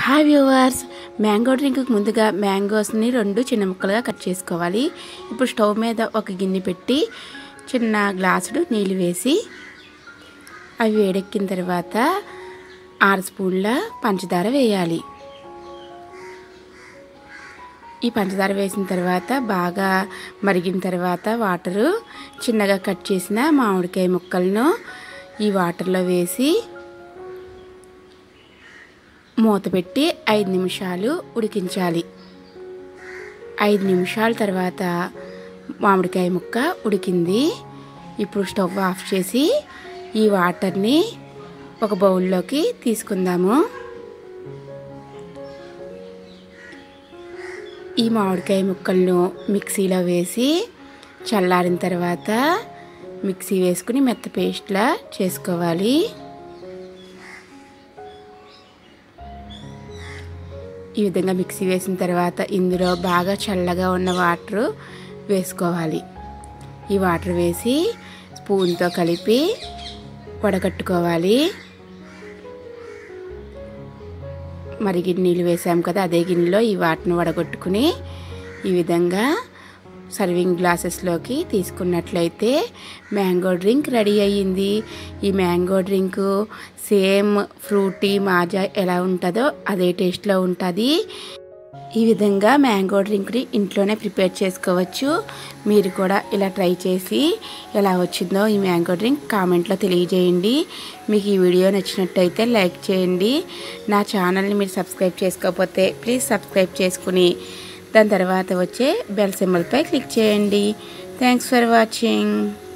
hi viewers mango డ్రింక్కి ముందుగా మ్యాంగోస్ని రెండు చిన్న ముక్కలుగా కట్ చేసుకోవాలి ఇప్పుడు స్టవ్ మీద ఒక గిన్నె పెట్టి చిన్న గ్లాసుడు నీళ్ళు వేసి అవి వేడెక్కిన తర్వాత ఆరు స్పూన్ల పంచదార వేయాలి ఈ పంచదార వేసిన తర్వాత బాగా మరిగిన తర్వాత వాటరు చిన్నగా కట్ చేసిన మామిడికాయ ముక్కలను ఈ వాటర్లో వేసి మూత పెట్టి ఐదు నిమిషాలు ఉడికించాలి ఐదు నిమిషాల తర్వాత మామిడికాయ ముక్క ఉడికింది ఇప్పుడు స్టవ్ ఆఫ్ చేసి ఈ వాటర్ని ఒక బౌల్లోకి తీసుకుందాము ఈ మామిడికాయ ముక్కలను మిక్సీలో వేసి చల్లారిన తర్వాత మిక్సీ వేసుకుని మెత్త పేస్ట్లా చేసుకోవాలి ఈ విధంగా మిక్సీ వేసిన తర్వాత ఇందులో బాగా చల్లగా ఉన్న వాటర్ వేసుకోవాలి ఈ వాటర్ వేసి స్పూన్తో కలిపి వడగట్టుకోవాలి మరి గిన్నె నీళ్ళు వేసాం కదా అదే గిన్నెలో ఈ వాటిని వడగొట్టుకుని ఈ విధంగా సర్వింగ్ గ్లాసెస్లోకి తీసుకున్నట్లయితే మ్యాంగో డ్రింక్ రెడీ అయ్యింది ఈ mango drink same Frooti Maaza ఎలా ఉంటుందో అదే టేస్ట్లో ఉంటుంది ఈ విధంగా మ్యాంగో డ్రింక్ని ఇంట్లోనే ప్రిపేర్ చేసుకోవచ్చు మీరు కూడా ఇలా ట్రై చేసి ఎలా వచ్చిందో ఈ మ్యాంగో డ్రింక్ కామెంట్లో తెలియజేయండి మీకు ఈ వీడియో నచ్చినట్టయితే లైక్ చేయండి నా ఛానల్ని మీరు సబ్స్క్రైబ్ చేసుకోకపోతే ప్లీజ్ సబ్స్క్రైబ్ చేసుకుని దాని తర్వాత వచ్చే బెల్ సింబల్పై క్లిక్ చేయండి థ్యాంక్స్ ఫర్ వాచింగ్